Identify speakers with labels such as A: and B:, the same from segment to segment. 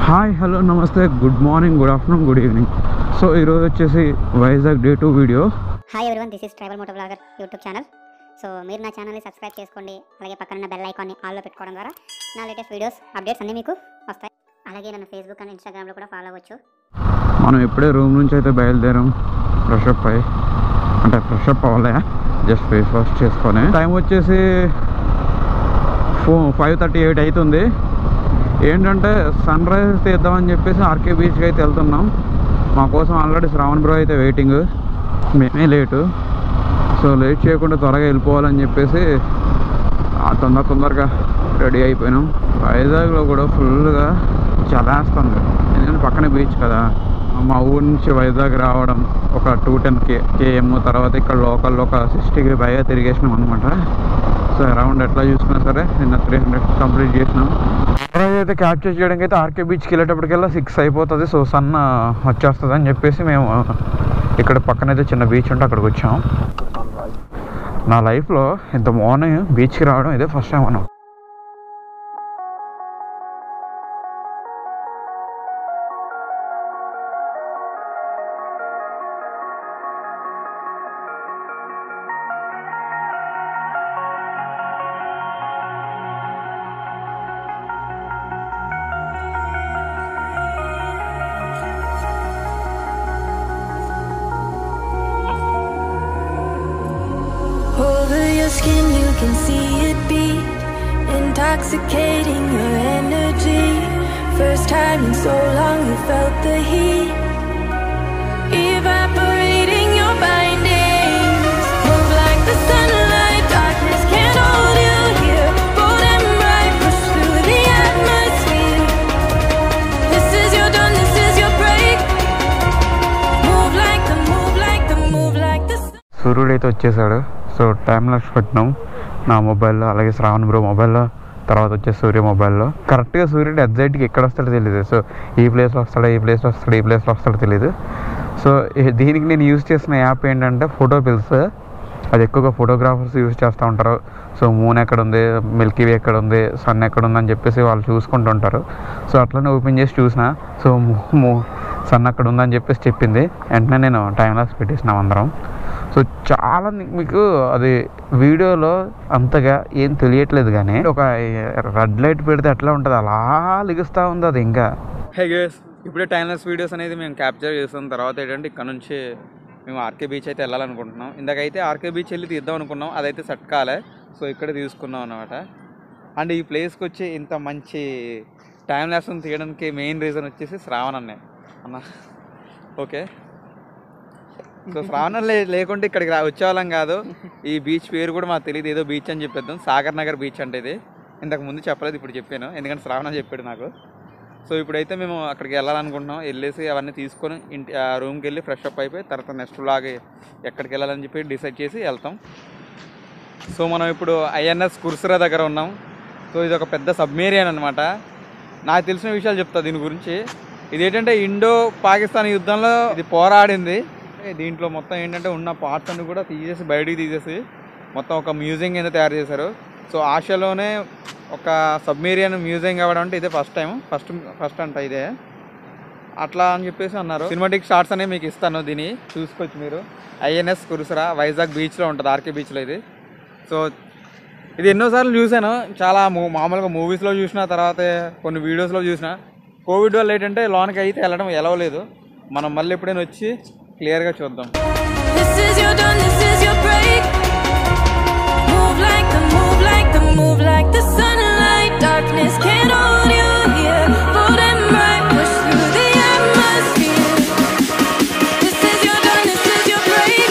A: Hi hello నమస్తే good morning good afternoon good evening so ఈరోజు వచ్చేసి Vizag day two video
B: hi everyone this is tribal moto blogger YouTube channel so మీరు నా ఛానల్ని subscribe చేసుకోండి అలాగే పక్కన బెల్ ఐకాన్ని ఆల్లో పెట్టుకోవడం ద్వారా నా లేటెస్ట్ వీడియోస్ అప్డేట్స్ అన్నీ మీకు వస్తాయి అలాగే నన్ను ఫేస్బుక్ అండ్ ఇన్స్టాగ్రామ్లో కూడా ఫాలో అవ్వచ్చు
A: మనం ఇప్పుడే రూమ్ నుంచి అయితే బయలుదేరాం ఫ్రెష్ అప్ అయ్యి అంటే ఫ్రెష్ అప్ అవ్వలే జస్ట్ ఫేస్ వాష్ చేసుకొని టైం వచ్చేసి ఫో ఫైవ్ థర్టీ ఎయిట్ అవుతుంది ఏంటంటే సన్ రైజ్ తీద్దామని చెప్పేసి ఆర్కే బీచ్కి అయితే వెళ్తున్నాం మా కోసం ఆల్రెడీ శ్రావణ్ బ్రో అయితే వెయిటింగ్ మేమే లేటు సో లేట్ చేయకుండా త్వరగా వెళ్ళిపోవాలని చెప్పేసి ఆ తొందర తొందరగా రెడీ అయిపోయినాం వైజాగ్లో కూడా ఫుల్గా చలేస్తుంది ఎందుకంటే పక్కనే బీచ్ కదా మా ఊరు నుంచి వైజాగ్ రావడం ఒక టూ టెన్ కే కేఎం తర్వాత ఇక్కడ లోకల్లో ఒక సిక్స్టీకి పైగా తిరిగేసినాం అనమాట సో అరౌండ్ ఎట్లా చూసినా సరే నిన్న త్రీ హండ్రెడ్ కంప్లీట్ చేసినాం సన్రైజ్ అయితే క్యాప్చర్ చేయడానికి అయితే ఆర్కే బీచ్కి వెళ్ళేటప్పటికల్లా సిక్స్ అయిపోతుంది సో సన్ వచ్చేస్తుంది అని చెప్పేసి మేము ఇక్కడ పక్కనైతే చిన్న బీచ్ ఉంటే అక్కడికి వచ్చాం నా లైఫ్లో ఇంత మార్నింగ్ బీచ్కి రావడం ఇదే ఫస్ట్ టైం అన్నాం
C: Over your skin, you can see it beat, intoxicating your energy. First time in so long, you felt the heat, evaporating your bindings. Move like the sunlight, darkness can't hold you here. Bold and bright, push through the atmosphere. This is your dawn, this is your break. Move like the, move like the, move like the sun.
A: సూర్యుడు అయితే వచ్చేసాడు so time laps పెట్టినాం నా మొబైల్లో అలాగే Shravan bro మొబైల్లో తర్వాత వచ్చేసి సూర్య మొబైల్లో కరెక్ట్గా సూర్యుడు ఎగ్జాక్ట్గా ఎక్కడ వస్తాడో తెలియదు సో ఈ ప్లేస్లో వస్తాడో ఈ ప్లేస్లో వస్తాడో ఈ ప్లేస్లో వస్తాడో తెలియదు సో ఈ- దీనికి నేను యూజ్ చేసిన యాప్ ఏంటంటే ఫోటో పిల్స్ అది ఎక్కువగా ఫోటోగ్రాఫర్స్ యూజ్ చేస్తూ ఉంటారు సో మూన్ ఎక్కడ ఉంది మిల్కీ వే ఎక్కడ ఉంది సన్ ఎక్కడ ఉంది అని చెప్పేసి వాళ్ళు చూసుకుంటూ ఉంటారు సో అట్లనే ఓపెన్ చేసి చూసిన సో సన్ అక్కడ ఉందని చెప్పేసి చెప్పింది వెంటనే నేను టైం లాస్ పెట్టేసినాం అందరం సో చాలా ని- మీకు అది వీడియోలో అంతగా ఏం తెలియట్లేదు కానీ ఒక రెడ్ లైట్ పెడితే ఎట్లా ఉంటుంది అలా లిగుస్తూ ఉంది అది ఇంకా
D: హే గేస్ ఇప్పుడే టైమ్లెస్ వీడియోస్ అనేది మేము క్యాప్చర్ చేస్తాం తర్వాత ఏంటంటే ఇక్కడ నుంచి మేము ఆర్కే బీచ్ అయితే వెళ్ళాలనుకుంటున్నాం ఇందాకైతే ఆర్కే బీచ్ వెళ్ళి తీద్దాం అనుకున్నాం అదైతే సెట్ కాలే సో ఇక్కడ తీసుకున్నాం అనమాట అండ్ ఈ ప్లేస్కి వచ్చి ఇంత మంచి టైం ల్యాప్స్ని తీయడానికి మెయిన్ రీజన్ వచ్చేసి శ్రావణ్ అన్నే అన్న ఓకే సో శ్రావణం లే లేకుంటే ఇక్కడికి రా వచ్చేవాళ్ళం కాదు ఈ బీచ్ పేరు కూడా మాకు తెలియదు ఏదో బీచ్ అని చెప్పేద్దాం సాగర్ నగర్ బీచ్ అంటే ఇది ఇంతకు ముందు చెప్పలేదు ఇప్పుడు చెప్పాను ఎందుకంటే శ్రావణ చెప్పాడు నాకు సో ఇప్పుడైతే మేము అక్కడికి వెళ్ళాలనుకుంటున్నాం వెళ్ళేసి అవన్నీ తీసుకొని ఇంటి ఆ రూమ్కి వెళ్ళి ఫ్రెష్ అప్ అయిపోయి తర్వాత నెక్స్ట్ లాగే ఎక్కడికి వెళ్ళాలని చెప్పి డిసైడ్ చేసి వెళ్తాం సో మనం ఇప్పుడు ఐఎన్ఎస్ కుర్సురా దగ్గర ఉన్నాం సో ఇది ఒక పెద్ద సబ్మేరియన్ అనమాట నాకు తెలిసిన విషయాలు చెప్తా దీని గురించి ఇది ఏంటంటే ఇండో పాకిస్తాన్ యుద్ధంలో ఇది పోరాడింది దీంట్లో మొత్తం ఏంటంటే ఉన్న పార్ట్స్ అన్ని కూడా తీసేసి బయటికి తీసేసి మొత్తం ఒక మ్యూజియం కింద తయారు చేశారు సో ఆసియాలోనే ఒక సబ్మేరియన్ మ్యూజియం కావడం అంటే ఇదే ఫస్ట్ టైం ఫస్ట్ ఫస్ట్ అంట ఇదే అట్లా అని చెప్పేసి అన్నారు సినిమాటిక్ షార్ట్స్ అనేవి మీకు ఇస్తాను దీన్ని చూసుకోవచ్చు మీరు ఐఎన్ఎస్ కురుసరా వైజాగ్ బీచ్లో ఉంటుంది ఆర్కే బీచ్లో ఇది సో ఇది ఎన్నోసార్లు చూశాను చాలా మూ- మామూలుగా మూవీస్లో చూసిన తర్వాత కొన్ని వీడియోస్లో చూసిన కోవిడ్ వల్ల ఏంటంటే లోనికి అయితే వెళ్ళడం ఎలవలేదు మనం మళ్ళీ ఎప్పుడైనా వచ్చి క్లియర్గా చూద్దాం
C: This is your dawn, this is your break. Move like the, move like the, move like the sunlight. Darkness can't hold you here. Bold and bright, push through the atmosphere. This is your dawn, this is your break.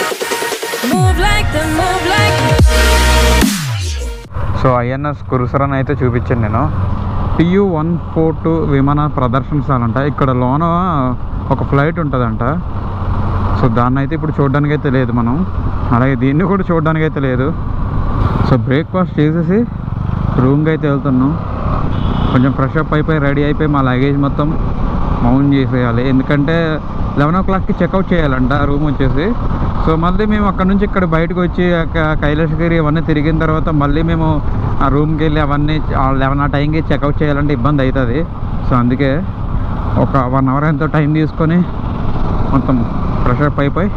C: Move like the, move like the.
A: So INS Kursura అయితే చూపించాను నేను TU one four two విమాన ప్రదర్శనశాల అంట ఇక్కడ లోన ఒక flight ఉంటుందంట so దాన్ని అయితే ఇప్పుడు చూడడానికి అయితే లేదు మనం అలాగే దీన్ని కూడా చూడడానికి అయితే లేదు సో బ్రేక్ఫాస్ట్ చేసేసి రూమ్కి అయితే వెళ్తున్నాం కొంచెం ఫ్రెష్ అప్ అయిపోయి రెడీ అయిపోయి మా లగేజ్ మొత్తం మౌంట్ చేసేయాలి ఎందుకంటే లెవెన్ ఓ క్లాక్కి చెక్అవుట్ చేయాలంట రూమ్ వచ్చేసి సో మళ్ళీ మేము అక్కడ నుంచి ఇక్కడ బయటకు వచ్చి అక్క- కైలాసగిరి అవన్నీ తిరిగిన తర్వాత మళ్ళీ మేము ఆ రూమ్కి వెళ్ళి అవన్నీ లెవెన్ ఆ టైంకి చెక్అవుట్ చేయాలంటే ఇబ్బంది అవుతుంది సో అందుకే ఒక వన్ అవర్ ఎంతో టైం తీసుకొని మొత్తం ఫ్రెష్ అప్ అయిపోయి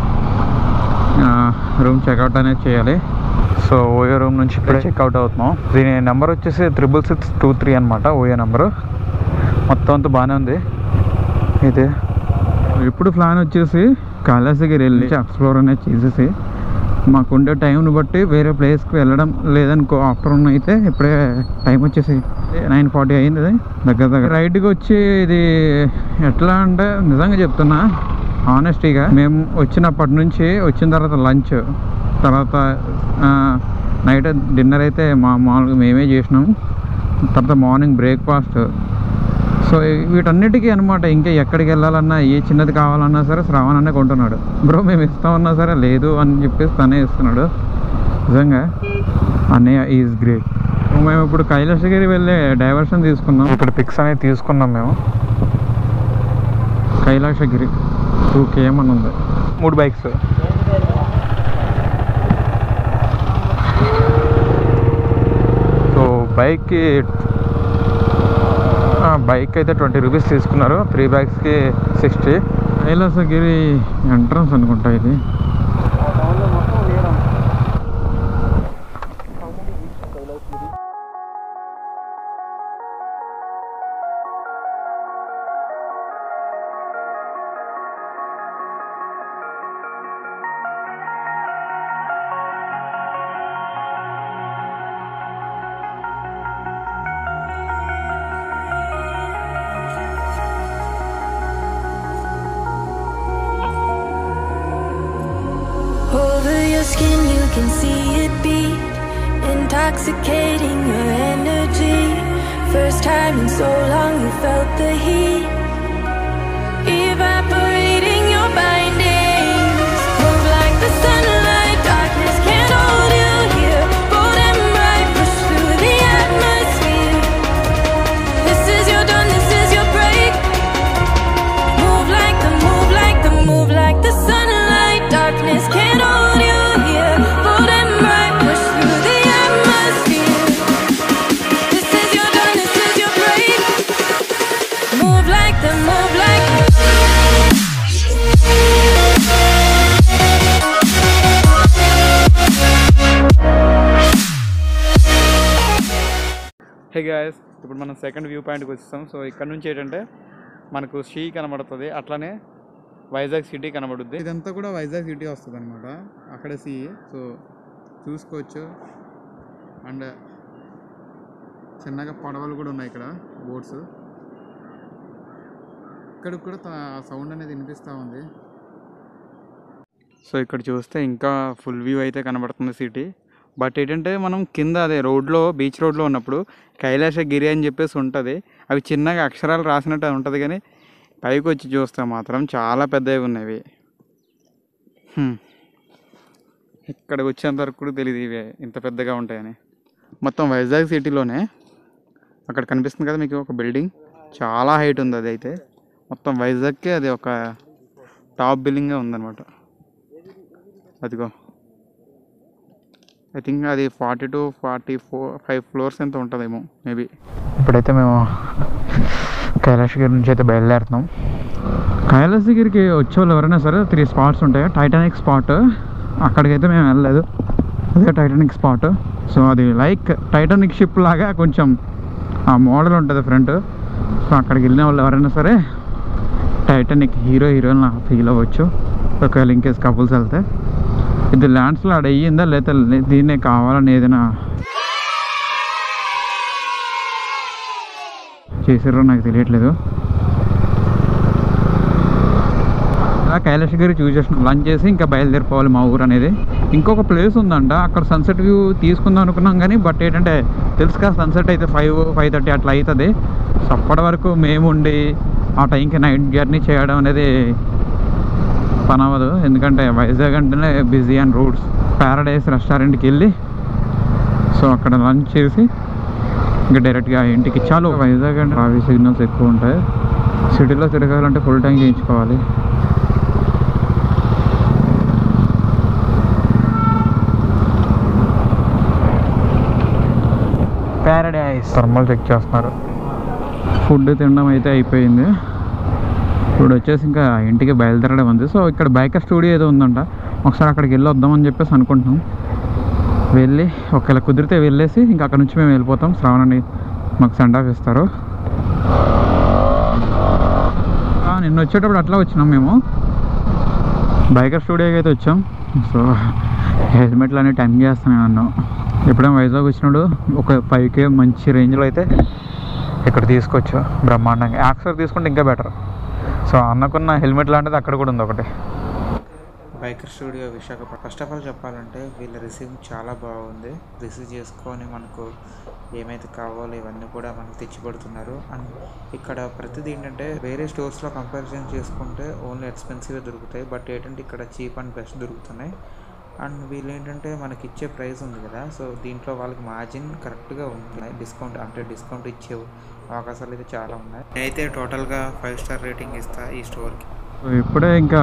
A: రూమ్ చెక్అవుట్ అనేది చేయాలి సో ఓయో రూమ్ నుంచి ఇప్పుడే చెక్అవుట్ అవుతున్నాం దీని నెంబర్ వచ్చేసి త్రిబుల్ సిక్స్ టూ త్రీ అనమాట ఓయో నెంబరు మొత్తం అంతా బాగానే ఉంది ఇది ఇప్పుడు ప్లాన్ వచ్చేసి కైలాసగిరి వెళ్ళి ఎక్స్ప్లోర్ అనేది చేసేసి మాకుండే టైంని బట్టి వేరే ప్లేస్కి వెళ్ళడం లేదనుకో ఆఫ్టర్నూన్ అయితే ఇప్పుడే టైం వచ్చేసి నైన్ ఫార్టీ అయింది ఇది. దగ్గర దగ్గర రైడ్కి వచ్చి ఇది ఎట్లా అంటే నిజంగా చెప్తున్నా ఆనెస్టీగా మేము వచ్చినప్పటి నుంచి వచ్చిన తర్వాత లంచ్ తర్వాత నైట్ డిన్నర్ అయితే మా మామూలుగా మేమే చేసినాం తర్వాత మార్నింగ్ బ్రేక్ఫాస్ట్ సో వీటన్నిటికీ అనమాట ఇంకా ఎక్కడికి వెళ్ళాలన్నా ఏ చిన్నది కావాలన్నా సరే శ్రావణ్ అనే కొంటున్నాడు బ్రో మేము ఇస్తామన్నా సరే లేదు అని చెప్పేసి తనే ఇస్తున్నాడు నిజంగా అన్నయ్య ఈజ్ గ్రేట్ మేము ఇప్పుడు కైలాసగిరి వెళ్ళే డైవర్షన్ తీసుకున్నాం ఇక్కడ పిక్స్ అనేది తీసుకున్నాం మేము కైలాసగిరి టూ కేఎం అని ఉంది మూడు బైక్స్ సో బైక్కి బైక్ అయితే ట్వంటీ రూపీస్ తీసుకున్నారు త్రీ బైక్స్కి సిక్స్టీ కైలాసగిరి ఎంట్రన్స్ అనుకుంటా ఇది
C: Over your skin, you can see it beat, intoxicating your energy. First time in so long, you felt the heat, evaporating your bindings. Move like the sunlight, darkness can't hold you here. Bold and bright, push through the atmosphere. This is your dawn, this is your break. Move like the, move like the, move like the sunlight. Darkness can't hold you here. Bold and bright, push through the atmosphere. This is your dawn, this is your break. Move like the, move like the.
D: Hey guys ఇప్పుడు మనం second view పాయింట్కి వచ్చేస్తాం so ఇక్కడ నుంచి ఏంటంటే మనకు she కనబడుతుంది అట్లానే వైజాగ్ సిటీ కనబడుద్ది ఇదంతా కూడా వైజాగ్ సిటీ వస్తుంది అనమాట అక్కడ సీ సో చూసుకోవచ్చు అండ్ చిన్నగా పడవలు కూడా ఉన్నాయి ఇక్కడ బోట్స్ ఇక్కడ కూడా సౌండ్ అనేది వినిపిస్తూ ఉంది సో ఇక్కడ చూస్తే ఇంకా ఫుల్ వ్యూ అయితే కనబడుతుంది సిటీ బట్ ఏంటంటే మనం కింద అదే రోడ్లో బీచ్ రోడ్లో ఉన్నప్పుడు కైలాసగిరి అని చెప్పేసి ఉంటుంది అవి చిన్నగా అక్షరాలు రాసినట్టు ఉంటుంది కానీ పైకి వచ్చి చూస్తే మాత్రం చాలా పెద్దవి ఉన్నవి హ్మ్. ఇక్కడికి వచ్చేంత వరకు కూడా తెలియదు ఇవి ఇంత పెద్దగా ఉంటాయని మొత్తం వైజాగ్ సిటీలోనే అక్కడ కనిపిస్తుంది కదా మీకు ఒక బిల్డింగ్ చాలా హైట్ ఉంది అది అయితే మొత్తం వైజాగ్కి అది ఒక టాప్ బిల్డింగే ఉందన్నమాట అదిగో ఐ థింక్ అది forty to forty four five floors ఎంత ఉంటుందేమో మేబీ
A: ఇప్పుడైతే మేము కైలాసగిరి నుంచి అయితే బయలుదేరుతున్నాం కైలాసగిరికి వచ్చే వాళ్ళు ఎవరైనా సరే త్రీ స్పాట్స్ ఉంటాయి టైటానిక్ స్పాట్ అక్కడికైతే మేము వెళ్ళలేదు అదే టైటానిక్ స్పాట్ సో అది లైక్ టైటానిక్ షిప్ లాగా కొంచెం ఆ మోడల్ ఉంటుంది ఫ్రంట్ సో అక్కడికి వెళ్ళిన వాళ్ళు ఎవరైనా సరే టైటానిక్ హీరో హీరోయిన్ ఫీల్ అవ్వచ్చు ఒకవేళ ఇంకేస్ కపుల్స్ వెళ్తే ఇది ల్యాండ్స్లో ఆడ అయ్యిందా లేదా దీన్నే కావాలని ఏదైనా చేసారో నాకు తెలియట్లేదు అలా కైలాసగిరి చూసేసిన లంచ్ చేసి ఇంకా బయలుదేరిపోవాలి మా ఊరు అనేది ఇంకొక ప్లేస్ ఉందంట అక్కడ సన్సెట్ వ్యూ తీసుకుందాం అనుకున్నాం కానీ బట్ ఏంటంటే తెలుసు కదా సన్సెట్ అయితే ఫైవ్ ఫైవ్ థర్టీ అట్లా అవుతుంది సో అప్పటి వరకు మేము ఉండి ఆ టైంకి నైట్ జర్నీ చేయడం అనేది పని అవ్వదు ఎందుకంటే వైజాగ్ అంటేనే బిజీ అండ్ రూట్స్ ప్యారడైస్ రెస్టారెంట్కి వెళ్ళి సో అక్కడ లంచ్ చేసి ఇంకా డైరెక్ట్గా ఇంటికి చాలు వైజాగ్ అంటే ట్రాఫిక్ సిగ్నల్స్ ఎక్కువ ఉంటాయి సిటీలో తిరగాలంటే ఫుల్ టైం చేయించుకోవాలి ప్యారడైస్ థర్మల్ చెక్ చేస్తున్నారు ఫుడ్ తినడం అయితే అయిపోయింది ఇప్పుడు వచ్చేసి ఇంకా ఇంటికి బయలుదేరడం ఉంది సో ఇక్కడ బైకర్ స్టూడియో ఏదో ఉందంట ఒకసారి అక్కడికి వెళ్ళి వద్దామని చెప్పేసి అనుకుంటున్నాం వెళ్ళి ఒకవేళ కుదిరితే వెళ్ళేసి ఇంకా అక్కడ నుంచి మేము వెళ్ళిపోతాం శ్రావణని మాకు సెండ్ ఆఫ్ ఇస్తారు ఆ, నిన్న వచ్చేటప్పుడు అట్లా వచ్చినాం మేము బైకర్ స్టూడియోకి అయితే వచ్చాం సో హెల్మెట్లు అన్ని టెన్ చేస్తాను నన్ను ఎప్పుడైనా వైజాగ్ వచ్చినాడు ఒక ఫైవ్ కే మంచి రేంజ్లో అయితే ఇక్కడ తీసుకొచ్చు బ్రహ్మాండంగా యాక్సర్ తీసుకుంటే ఇంకా బెటర్ సో అన్నకున్న హెల్మెట్ లాంటిది అక్కడ కూడా ఉంది ఒకటి
E: biker studio Visakhapatnam first of all చెప్పాలంటే వీళ్ళ రిసీవింగ్ చాలా బాగుంది రిసీవ్ చేసుకొని మనకు ఏమైతే కావాలో ఇవన్నీ కూడా మనకు తెచ్చిపెడుతున్నారు అండ్ ఇక్కడ ప్రతిదీ ఏంటంటే వేరే స్టోర్స్లో కంపారిజన్ చేసుకుంటే ఓన్లీ ఎక్స్పెన్సివ్ దొరుకుతాయి బట్ ఏంటంటే ఇక్కడ చీప్ అండ్ బెస్ట్ దొరుకుతున్నాయి అండ్ వీళ్ళు ఏంటంటే మనకి ఇచ్చే ప్రైస్ ఉంది కదా సో దీంట్లో వాళ్ళకి మార్జిన్ కరెక్ట్గా ఉంటుంది డిస్కౌంట్ అంటే డిస్కౌంట్ ఇచ్చే అవకాశాలు అయితే చాలా ఉన్నాయి నేనైతే టోటల్గా ఫైవ్ స్టార్ రేటింగ్ ఇస్తా ఈ స్టోర్కి
A: సో ఇప్పుడే ఇంకా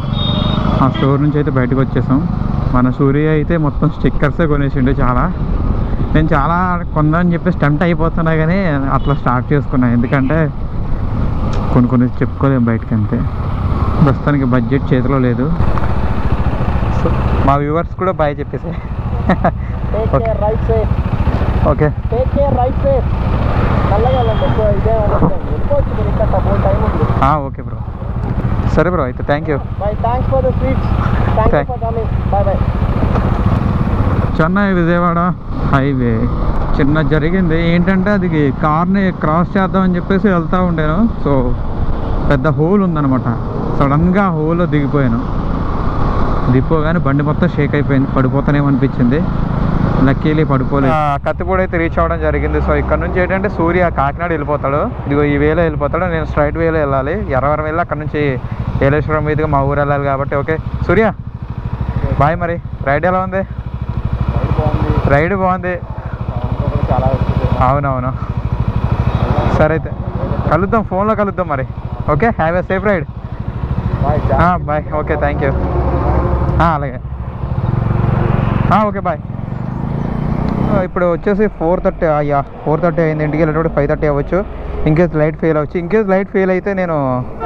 A: ఆ స్టోర్ నుంచి అయితే బయటకు వచ్చేసాం మన సూర్య అయితే మొత్తం స్టిక్కర్సే కొనేసిండు చాలా నేను చాలా కొందామని చెప్పేసి టెంప్ట్ అయిపోతున్నా కానీ అట్లా స్టార్ట్ చేసుకున్నా ఎందుకంటే కొన్ని కొన్ని చెప్పుకోలేము బయటకి అంతే ప్రస్తుతానికి బడ్జెట్ చేతిలో లేదు సో మా వ్యూవర్స్ కూడా బాయ్ చెప్పేసి
F: take
A: okay
F: care ride safe
A: okay
F: take care ride safe చల్లగా వెళ్ళండి ఎక్కువ ఇదే వెళ్ళండి వెళ్ళిపోవచ్చు మీరు ఇంకా టైం టైం ఉంది
A: ఓకే బ్రో సరే బ్రో అయితే thank you
F: bye thanks for the sweets thank you
A: Thank-
F: for coming bye bye
A: Chennai Vijayawada highway చిన్న జరిగింది ఏంటంటే అది కార్ని క్రాస్ చేద్దామని చెప్పేసి వెళ్తూ ఉండాను సో పెద్ద హోల్ ఉందన్నమాట సడన్గా హోల్లో దిగిపోయాను దిగిపోగానే బండి మొత్తం షేక్ అయిపోయింది పడిపోతానేమనిపించింది లక్కీలీ పడిపోలేదు కత్తిపూడి అయితే రీచ్ అవ్వడం జరిగింది సో ఇక్కడ నుంచి ఏంటంటే సూర్య కాకినాడ వెళ్ళిపోతాడు ఇదిగో ఈ వేలో వెళ్ళిపోతాడు నేను స్ట్రైట్ వేలో వెళ్ళాలి ఎర్రవరం వెళ్ళి అక్కడ నుంచి ఏలేశ్వరం మీదుగా మా ఊరు వెళ్ళాలి కాబట్టి ఓకే సూర్య బాయ్ మరి రైడ్ ఎలా ఉంది
F: బాగుంది
A: రైడ్ బాగుంది
F: చాలా
A: అవునవును సరే అయితే కలుద్దాం ఫోన్లో కలుద్దాం మరి okay have a safe ride
F: bye
A: bye okay thank you అలాగే ఓకే బాయ్ ఇప్పుడు వచ్చేసి ఫోర్ థర్టీ అయ్యా ఫోర్ థర్టీ అయింది ఇంటికి వెళ్ళేటప్పుడు ఫైవ్ థర్టీ అవ్వచ్చు ఇన్కేస్ లైట్ ఫెయిల్ అవ్వచ్చు ఇన్కేస్ లైట్ ఫెయిల్ అయితే నేను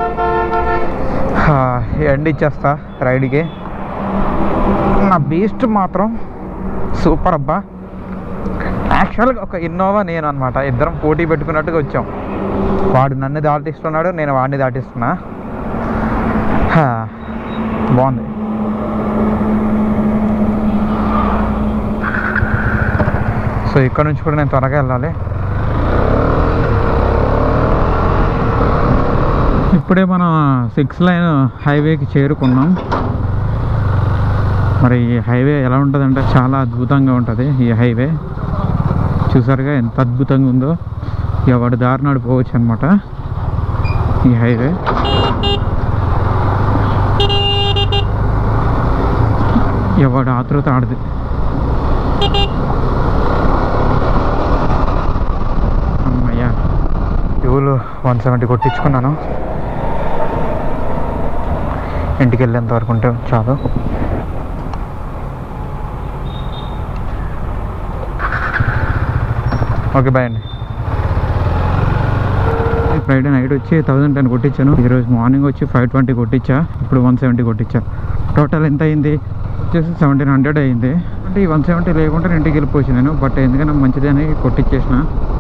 A: ఎండ్ ఇచ్చేస్తా రైడ్కి నా బీస్ట్ మాత్రం సూపర్ అబ్బా యాక్చువల్గా ఒక ఇన్నోవా నేను అనమాట ఇద్దరం పోటీ పెట్టుకున్నట్టుగా వచ్చాం వాడు నన్ను దాటిస్తున్నాడు నేను వాడిని దాటిస్తున్నా హా, బాగుంది సో ఇక్కడ నుంచి కూడా నేను త్వరగా వెళ్ళాలి ఇప్పుడే మనం సిక్స్ లైన్ హైవేకి చేరుకున్నాం మరి ఈ హైవే ఎలా ఉంటుందంటే చాలా అద్భుతంగా ఉంటుంది ఈ హైవే చూసారుగా ఎంత అద్భుతంగా ఉందో ఎవరి దారి నడిపోవచ్చు అనమాట ఈ హైవే ఎవడు ఆతృత ఆడది అమ్మయ్యా ఇవులు వన్ సెవెంటీ కొట్టించుకున్నాను ఇంటికి వెళ్ళేంత వరకు ఉంటే చాలు ఓకే బాయ్ అండి ఫ్రైడే నైట్ వచ్చి థౌజండ్ టెన్ కొట్టించాను ఈరోజు మార్నింగ్ వచ్చి ఫైవ్ ట్వంటీ కొట్టించా ఇప్పుడు వన్ సెవెంటీ కొట్టించా టోటల్ ఎంత అయింది వచ్చేసి సెవెంటీన్ హండ్రెడ్ అయింది అంటే ఈ వన్ సెవెంటీ లేకుంటే నేను ఇంటికి వెళ్ళిపోవచ్చు నేను బట్ ఎందుకంటే మంచిది అని కొట్టించేసిన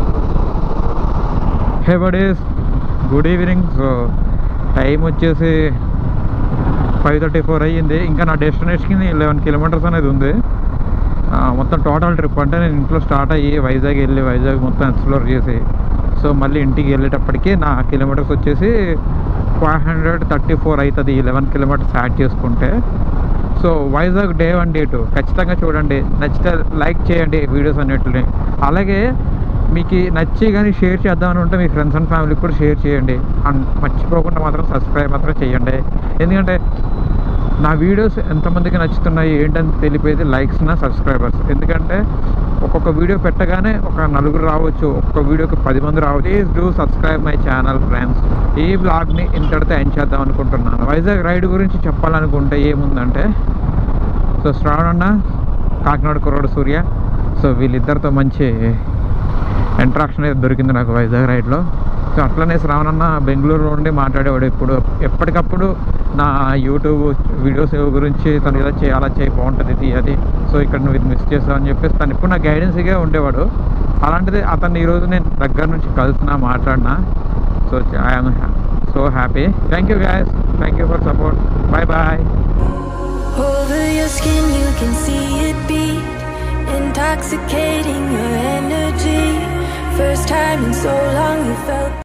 A: hey buddies good evening so time వచ్చేసి ఫైవ్ థర్టీ ఫోర్ అయ్యింది ఇంకా నా డెస్టినేషన్కి లెవెన్ కిలోమీటర్స్ అనేది ఉంది ఆ, మొత్తం టోటల్ ట్రిప్ అంటే నేను ఇంట్లో స్టార్ట్ అయ్యి వైజాగ్ వెళ్ళి వైజాగ్ మొత్తం ఎక్స్ప్లోర్ చేసి సో మళ్ళీ ఇంటికి వెళ్ళేటప్పటికి నా కిలోమీటర్స్ వచ్చేసి ఫైవ్ హండ్రెడ్ థర్టీ ఫోర్ అవుతుంది ఈ లెవెన్ కిలోమీటర్స్ యాడ్ చేసుకుంటే so Vizag day one day two ఖచ్చితంగా చూడండి నచ్చితే లైక్ చేయండి వీడియోస్ అన్నిటిని అలాగే మీకు నచ్చి కానీ షేర్ చేద్దామని ఉంటే మీ ఫ్రెండ్స్ అండ్ ఫ్యామిలీకి కూడా షేర్ చేయండి అండ్ మర్చిపోకుండా మాత్రం సబ్స్క్రైబ్ మాత్రం చేయండి ఎందుకంటే నా వీడియోస్ ఎంతమందికి నచ్చుతున్నాయి ఏంటని తెలిపేది లైక్స్ నా సబ్స్క్రైబర్స్ ఎందుకంటే ఒక్కొక్క వీడియో పెట్టగానే ఒక నలుగురు రావచ్చు ఒక్కొక్క వీడియోకి పది మంది రావచ్చు please do subscribe my channel friends ఈ బ్లాగ్ని ఇంతటితో ఎండ్ చేద్దాం అనుకుంటున్నాను వైజాగ్ రైడ్ గురించి చెప్పాలనుకుంటే ఏముందంటే సో శ్రావణ్ కాకినాడ కుర్రాడు సూర్య సో వీళ్ళిద్దరితో మంచి ఇంట్రాక్షన్ అయితే దొరికింది నాకు వైజాగ్ రైడ్లో సో అట్లనే శ్రావణన్న బెంగళూరులో ఉండి మాట్లాడేవాడు ఇప్పుడు ఎప్పటికప్పుడు నా యూట్యూబ్ వీడియోస్ గురించి తను ఇలా చేయి అలా చేయి బాగుంటుంది ఇది అది సో ఇక్కడ నువ్వు ఇది మిస్ చేసావు అని చెప్పేసి తను ఇప్పుడు నా గైడెన్స్గా ఉండేవాడు అలాంటిది అతన్ని ఈరోజు నేను దగ్గర నుంచి కలిసిన మాట్లాడినా so I'm so happy thank you guys thank you for support bye bye
C: Over your skin, you can see it beat. Intoxicating your energy. First time in so long, you felt.